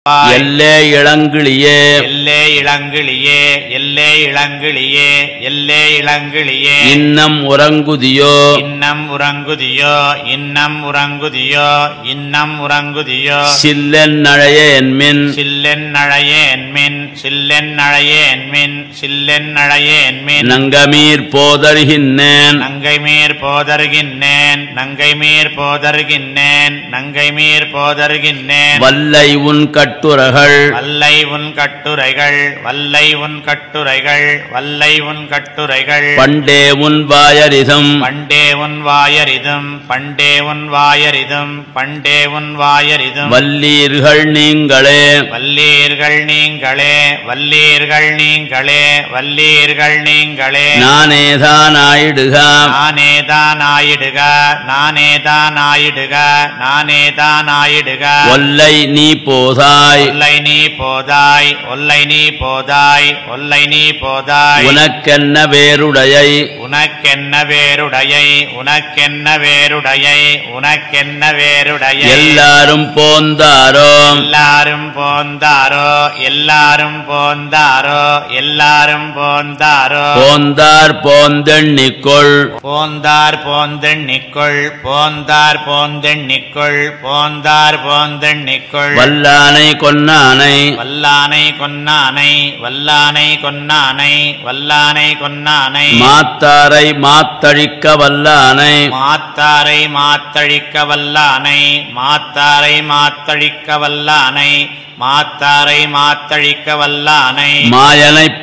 எல்லே இளங்கிளியே எல்லே இளங்கிளியே எல்லே இளங்கிளியே எல்லே இளங்கிளியே இன்னம் உறங்குதியோ இன்னம் உறங்குதியோ இன்னம் உறங்குதியோ இன்னம் உறங்குதியோ சில்லென் நழைய என்மின் சில்லென் நழையே என்மின் சில்லென் நழையே என்மின் சில்லென் நழையே என்மின் நங்கமீர் போதர்கின்னேன் நங்கை மீர் போதர்கின்னேன் நங்கை மீர் போதர்கின்னேன் நங்கை மீர் போதர்கின்னேன் வல்லை உன் கட்டுரகள் வல்லை உன் கட்டுரைகள் வல்லை உன் கட்டுரைகள் வல்லை உன் கட்டுரைகள் பண்டே உன் வாயரிதம் பண்டே உன் வாயரிதும் பண்டே உன் வாயரிதும் பண்டே உன் வாயரிதும் வல்லீர்கள் நீங்களே வல்லீர்கள் நீங்களே வல்லீர்கள் நீங்களே வல்லீர்கள் நீங்களே நானேதான் ஆயிடுக நானேதான் ஆயிடுக நானேதான் ஆயிடுக நானேதான் ஆயிடுக ஒல்லை நீ போதாய் ஒல்லை நீ போதாய் ஒல்லை நீ போதாய் ஒல்லை நீ போதாய் உனக்கென்ன வேருடையை உனக்கென்ன வேருடையை உனக்கென்ன வேருடையை உனக்கென்ன வேருடையை எல்லாரும் போந்தாரோ எல்லாரும் போந்தாரோ எல்லாரும் போந்தாரோ எல்லாரும் போந்தாரோ போந்தார் போந்தெண்ணிக்கொள் போந்தார் போந்தெண்ணிக்குள் போந்தார் போந்தெண்ணிக்குள் போந்தார் போந்தெண்ணிக்குள் வல்லானை கொன்னானை வல்லானை கொன்னானை வல்லானை கொன்னானை வல்லானை கொன்னானை மாத்தாரை மாத்தழிக்க வல்லானை மாத்தாரை மாத்தழிக்க வல்லானை மாத்தாரை மாத்தழிக்க வல்லானை மாத்தாரை மாத்தழிக்க வல்லானை மாயனைப்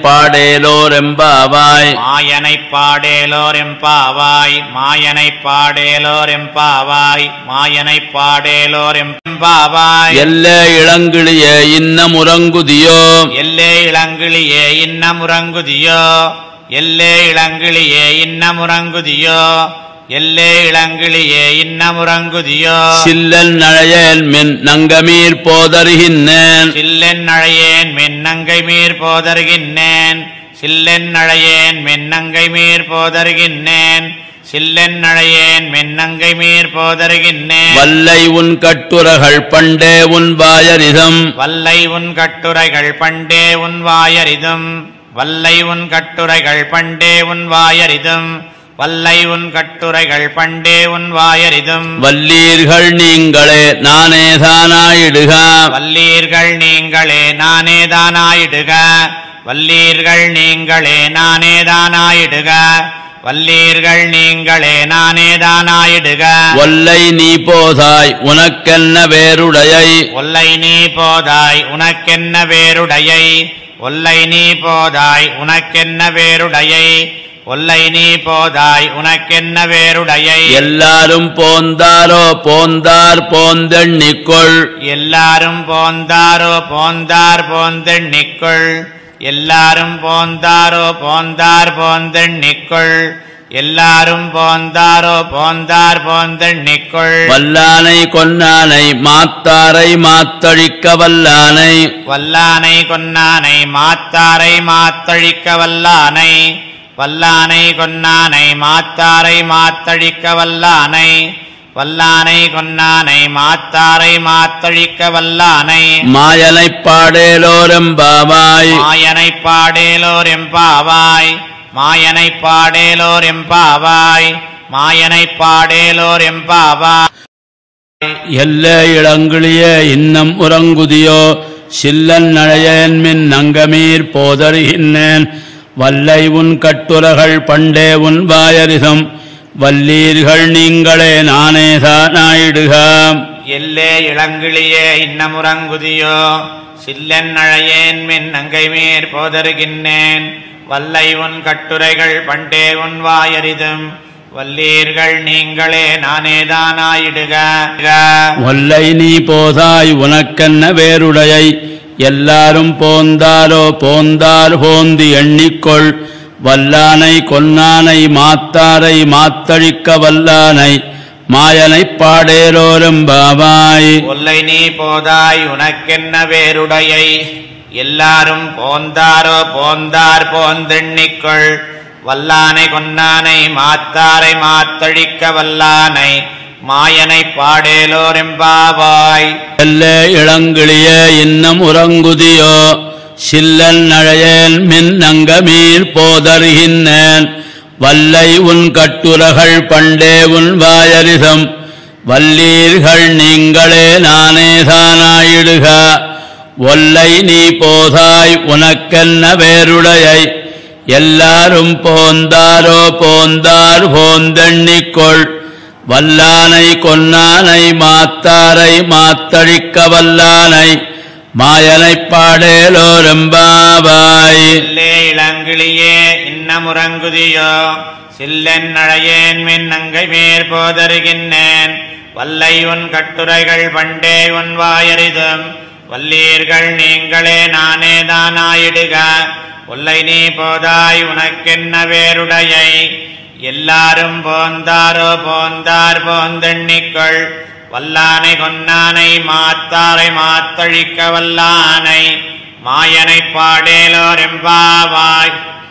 பாடேலோரெம்பாவாய் மாயனைப் பாடேலோர் எம்பாவாய் மாயனைப் பாடேலோர் எம்பாவாய் மாயனைப் பாடேலோர் எம்பாவாய் எல்லே இளங்கிளியே இன்னம் உறங்குதியோ எல்லே இளங்கிளியே இன்னமுறங்குதியோ எல்லே இளங்கிளியே இன்னமுறங்குதியோ எல்லே இளங்கிளியே இன்னமுறங்குதியோ சில்லல் நழையல் மின் நங்கமீர் போதருகின்னேன் சில்லென் அழையேன் மென்னங்கை மீர் போதர்கின்னேன் சில்லென் அழையேன் மென்னங்கை மீர் போதர்கின்னேன் சில்லென் அழையேன் மென்னங்கை மீர் போதர்கின்னேன் வல்லை உன் கட்டுரகள் பண்டே உன் வாயரிதம் வல்லை உன் கட்டுரைகள் பண்டே உன் வாயரிதும் வல்லை உன் கட்டுரைகள் பண்டே உன் வாயரிதும் வல்லை உன் கட்டுரைகள் பண்டே உன் வாயரிதும் வல்லீர்கள் நீங்களே நானேதானாயிடுக வல்லீர்கள் நீங்களே நானேதானாயிடுக வல்லீர்கள் நீங்களே நானேதானாயிடுக வல்லீர்கள் நீங்களே நானேதானாயிடுக ஒல்லை நீ போதாய் உனக்கென்ன வேருடையை ஒல்லை நீ போதாய் உனக்கென்ன வேருடையை ஒல்லை நீ போதாய் உனக்கென்ன வேருடையை ஒல்லை நீ போதாய் உனக்கென்ன வேருடையை எல்லாரும் போந்தாரோ போந்தார் போந்தெண்ணிக்கொள் எல்லாரும் போந்தாரோ போந்தார் போந்தெண்ணிக்குள் எல்லாரும் போந்தாரோ போந்தார் போந்தெண்ணிக்குள் எல்லாரும் போந்தாரோ போந்தார் போந்தெண்ணிக்குள் வல்லானை கொன்னானை மாத்தாரை மாத்தழிக்க வல்லானை வல்லானை கொன்னானை மாத்தாரை மாத்தழிக்க வல்லானை வல்லானை கொன்னானை மாத்தாரை மாத்தழிக்க வல்லானை வல்லானை கொன்னானை மாத்தாரை மாத்தழிக்க வல்லானை மாயனைப் பாடேலோரெம்பாவாய் மாயனைப் பாடேலோர் எம்பாவாய் மாயனைப் பாடேலோர் எம்பாவாய் மாயனைப் பாடேலோர் எம்பாவாய் எல்லே இளங்கிளியே இன்னம் உறங்குதியோ சில்லன் நழையன் மின் நங்கமீர் போதருகின்றேன் வல்லை உன் கட்டுரகள் பண்டே உன் வாயரிதம் வல்லீர்கள் நீங்களே நானேதானாயிடுக எல்லே இளங்கிளியே இன்னமுறங்குதியோ சில்லென் அழையேன் மின் நங்கை மேற் போதருகின்றேன் வல்லை உன் கட்டுரைகள் பண்டே உன் வாயரிதும் வல்லீர்கள் நீங்களே நானேதானாயிடுக ஒல்லை நீ போதாய் உனக்கென்ன வேருடையை எல்லாரும் போந்தாரோ போந்தார் போந்து எண்ணிக்கொள் வல்லானை கொன்னானை மாத்தாரை மாத்தழிக்க வல்லானை மாயனைப் பாடேரோரெம்பாவாய் ஒல்லை நீ போதாய் உனக்கென்ன வேருடையை எல்லாரும் போந்தாரோ போந்தார் போந்தெண்ணிக்கொள் வல்லானை கொன்னானை மாத்தாரை மாத்தழிக்க வல்லானை மாயனைப் பாடேலோரெம்பாவாய் எல்லே இளங்கிளிய இன்னம் உறங்குதியோ சில்லன் நழையேன் மின் நங்கமீர் போதருகின்றேன் வல்லை உன் கட்டுரகள் பண்டே உன் வாயரிசம் வல்லீர்கள் நீங்களே நானே தானாயிடுக ஒல்லை நீ போதாய் உனக்கென்ன வேருடையை எல்லாரும் போந்தாரோ போந்தார் போந்தெண்ணிக்கொள் வல்லானை கொன்னானை மாத்தாரை மாத்தழிக்க வல்லானை மாயனைப் பாடேலோரெம்பாவாய் சில்லே இளங்கிளியே இன்னமுறங்குதியோ சில்லென் அழையேன் மின் நங்கை மேற் போதருகின்றேன் வல்லை உன் கட்டுரைகள் பண்டே உன் வாயறிதும் வல்லீர்கள் நீங்களே நானே தானாயிடுக ஒல்லை நீ போதாய் உனக்கென்ன வேருடையை எல்லாரும் போந்தாரோ போந்தார் போந்தெண்ணிக்கொள் வல்லானை கொன்னானை மாத்தாரை மாத்தழிக்க வல்லானை மாயனைப் பாடேலோர் எம்பாவாய்